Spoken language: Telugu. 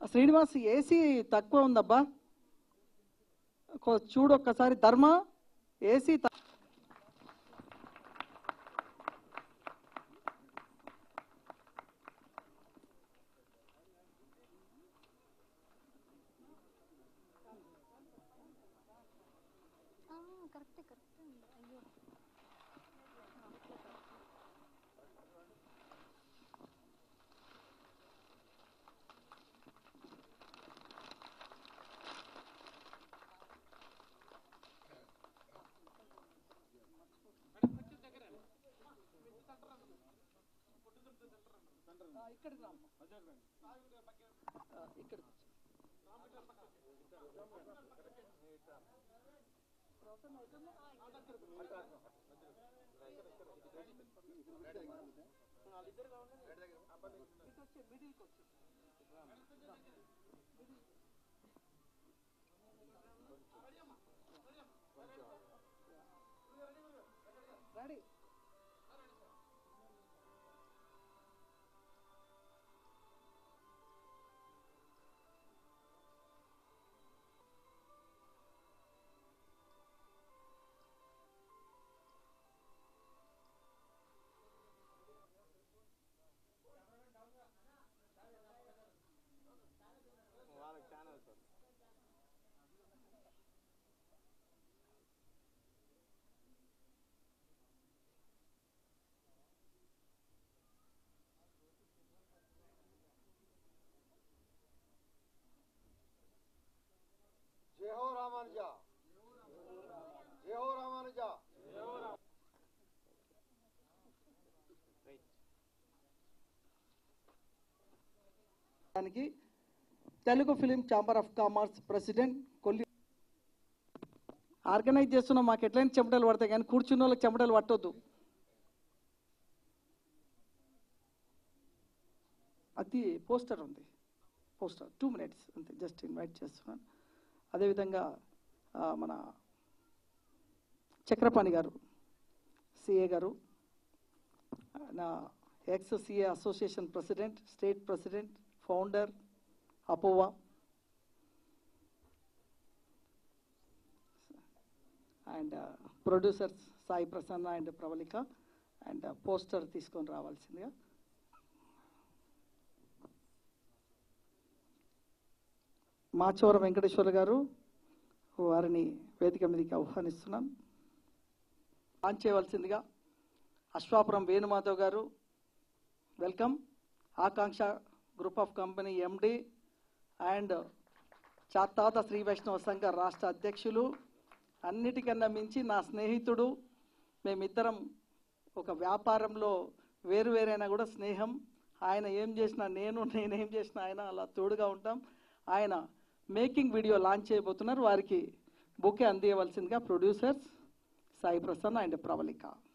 శ్రీనివాస్ ఏసీ తక్కువ ఉందబ్బా కొ- చూడు ఒక్కసారి ధర్మ ఏసీ త- కరెక్టే కరెక్టే అయ్యో జై హో రామానుజ జై హో రామానుజ దానికి Telugu film chamber of commerce president Kolli organise చేస్తున్నాం మాకు ఎట్లయినా చెమటలు పడతాయి కానీ కూర్చున్న వాళ్ళకి చెమటలు పట్టొద్దు అది పోస్టర్ ఉంది పోస్టర్ టూ మినిట్స్ అంతే జస్ట్ ఇన్వైట్ చేస్తున్నాను అదేవిధంగా ఆ, మన చక్రపాణి గారు సిఏ గారు నా ex CA association president state president founder అపోవా and producers Sai Prasanna and Pravallika and poster తీసుకొని రావాల్సిందిగా మాచవరం వెంకటేశ్వర గారు వారిని వేదిక మీదకి ఆహ్వానిస్తున్నాను ఆన్ చేయవలసిందిగా అశ్వాపురం వేణుమాధవ్ గారు welcome Akanksha group of company MD and చాతాత శ్రీ వైష్ణవ సంఘ రాష్ట్ర అధ్యక్షులు అన్నిటికన్నా మించి నా స్నేహితుడు మేమిద్దరం ఒక వ్యాపారంలో వేరు వేరైనా కూడా స్నేహం ఆయన ఏం చేసినా నేను నేనేం చేసినా ఆయన అలా తోడుగా ఉంటాం ఆయన మేకింగ్ వీడియో లాంచ్ చేయబోతున్నారు వారికి బుకే అందియవలసిందిగా ప్రొడ్యూసర్స్ సాయి ప్రసన్న అండ్ ప్రవళిక